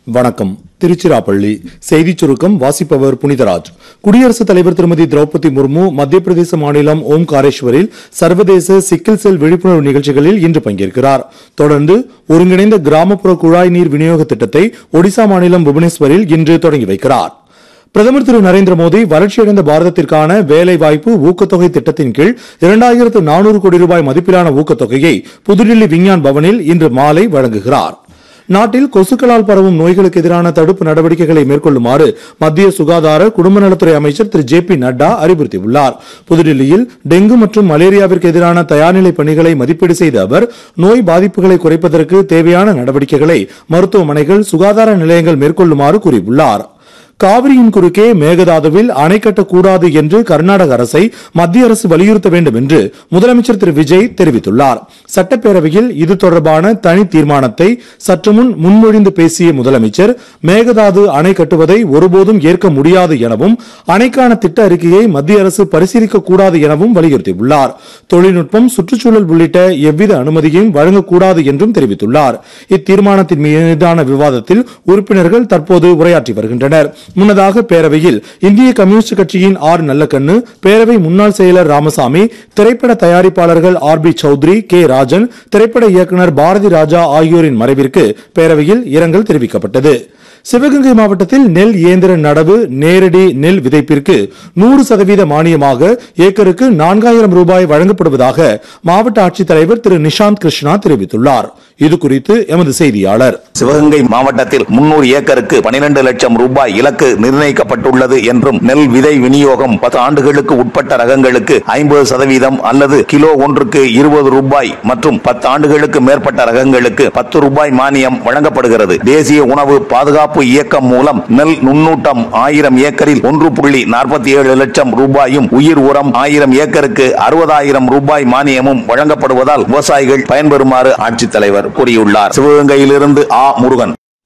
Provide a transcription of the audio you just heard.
வணக்கம் திருச்சிராப்பள்ளி செய்திச் சுருக்கம் வாசிப்பவர் புனிதராஜ் குடியரசுத் தலைவர் திருமதி திரௌபதி முர்மு மத்திய பிரதேச மாநிலம் ஓம்காரேஸ்வரில் சர்வதேச சிக்கில் செல் விழிப்புணர்வு நிகழ்ச்சிகளில் இன்று பங்கேற்கிறார் தொடர்ந்து ஒருங்கிணைந்த கிராமப்புற குழாய் நீர் விநியோக திட்டத்தை ஒடிசா மாநிலம் புவனேஸ்வரில் இன்று தொடங்கி வைக்கிறார் பிரதமர் திரு நரேந்திர மோடி வளர்ச்சியடைந்த பாரதத்திற்கான வேலைவாய்ப்பு ஊக்கத்தொகை திட்டத்தின் கீழ் இரண்டாயிரத்து நானூறு கோடி ரூபாய் மதிப்பிலான ஊக்கத்தொகையை புதுடில்லி விஞ்ஞான் பவனில் இன்று மாலை வழங்குகிறார் நாட்டில் கொசுக்களால் பரவும் நோய்களுக்கு எதிரான தடுப்பு நடவடிக்கைகளை மேற்கொள்ளுமாறு மத்திய சுகாதார குடும்ப நலத்துறை அமைச்சர் திரு ஜே பி நட்டா அறிவுறுத்தியுள்ளார் புதுடில்லியில் டெங்கு மற்றும் மலேரியாவிற்கு எதிரான தயார்நிலை பணிகளை மதிப்பீடு செய்த அவர் நோய் பாதிப்புகளை குறைப்பதற்கு தேவையான நடவடிக்கைகளை மருத்துவமனைகள் சுகாதார நிலையங்கள் மேற்கொள்ளுமாறு கூறியுள்ளார் காவிரியின் குறுக்கே மேகதாதுவில் அணை கட்டக்கூடாது என்று கர்நாடக அரசை மத்திய அரசு வலியுறுத்த வேண்டும் என்று முதலமைச்சர் திரு விஜய் தெரிவித்துள்ளார் சட்டப்பேரவையில் இது தொடர்பான தனி தீர்மானத்தை சற்று முன் முன்மொழிந்து பேசிய முதலமைச்சர் மேகதாது அணை கட்டுவதை ஒருபோதும் ஏற்க முடியாது எனவும் அணைக்கான திட்ட அறிக்கையை மத்திய அரசு பரிசீலிக்க கூடாது எனவும் வலியுறுத்தியுள்ளார் தொழில்நுட்பம் சுற்றுச்சூழல் உள்ளிட்ட எவ்வித அனுமதியும் வழங்கக்கூடாது என்றும் தெரிவித்துள்ளார் இத்தீர்மானத்தின் மீதான விவாதத்தில் உறுப்பினர்கள் தற்போது உரையாற்றி வருகின்றனர் முன்னதாக பேரவையில் இந்திய கம்யூனிஸ்ட் கட்சியின் ஆர் நல்லக்கண்ணு பேரவை முன்னாள் செயலர் ராமசாமி திரைப்பட தயாரிப்பாளர்கள் R B Choudhary K Rajan திரைப்பட இயக்குனர் பாரதி ராஜா ஆகியோரின் மறைவிற்கு பேரவையில் இரங்கல் தெரிவிக்கப்பட்டது சிவகங்கை மாவட்டத்தில் நெல் இயந்திர நடவு நேரடி நெல் விதைப்பிற்கு நூறு சதவீத மானியமாக ஏக்கருக்கு நான்காயிரம் ரூபாய் வழங்கப்படுவதாக மாவட்ட ஆட்சித்தலைவர் திரு நிஷாந்த் கிருஷ்ணா தெரிவித்துள்ளார் இது குறித்து எமது செய்தியாளர் சிவகங்கை மாவட்டத்தில் முன்னூறு ஏக்கருக்கு பனிரெண்டு லட்சம் ரூபாய் இலக்கு நிர்ணயிக்கப்பட்டுள்ளது என்றும் நெல் விதை விநியோகம் பத்து ஆண்டுகளுக்கு உட்பட்ட ரகங்களுக்கு ஐம்பது சதவீதம் அல்லது கிலோ ஒன்றுக்கு இருபது ரூபாய் மற்றும் பத்து ஆண்டுகளுக்கு மேற்பட்ட ரகங்களுக்கு பத்து ரூபாய் மானியம் வழங்கப்படுகிறது தேசிய உணவு பாதுகாப்பு இயக்கம் மூலம் நெல் நுண்ணூட்டம் ஆயிரம் ஏக்கரில் ஒன்று புள்ளி நாற்பத்தி ஏழு லட்சம் ரூபாயும் உயிர் உரம் ஆயிரம் ஏக்கருக்கு அறுபதாயிரம் ரூபாய் மானியமும் வழங்கப்படுவதால் விவசாயிகள் பயன்பெறுமாறு ஆட்சித்தலைவர் கூறியுள்ளார் சிவகங்கையிலிருந்து ஆ முருகன்